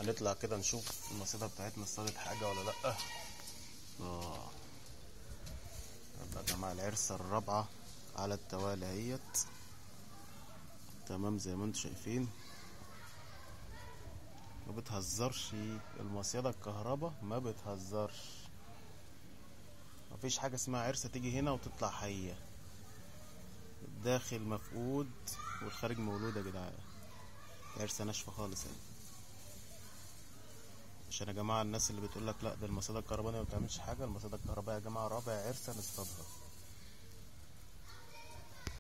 هنطلع كده نشوف المصيدة بتاعتنا اصطادت حاجة ولا لأ اه يبقى يا جماعة العرسة الرابعة على التوالي اهيت تمام زي ما انتم شايفين ما بتهزرش المصيدة الكهرباء ما بتهزرش مفيش حاجة اسمها عرسة تيجي هنا وتطلع حية الداخل مفقود والخارج مولود يا جدعان عرسة ناشفة خالص يعني عشان يا جماعة الناس اللي بتقولك لا ده المصيدة الكهربائية ما بتعملش حاجة المصيدة الكهربائية يا جماعة رابع عرسة نصطادها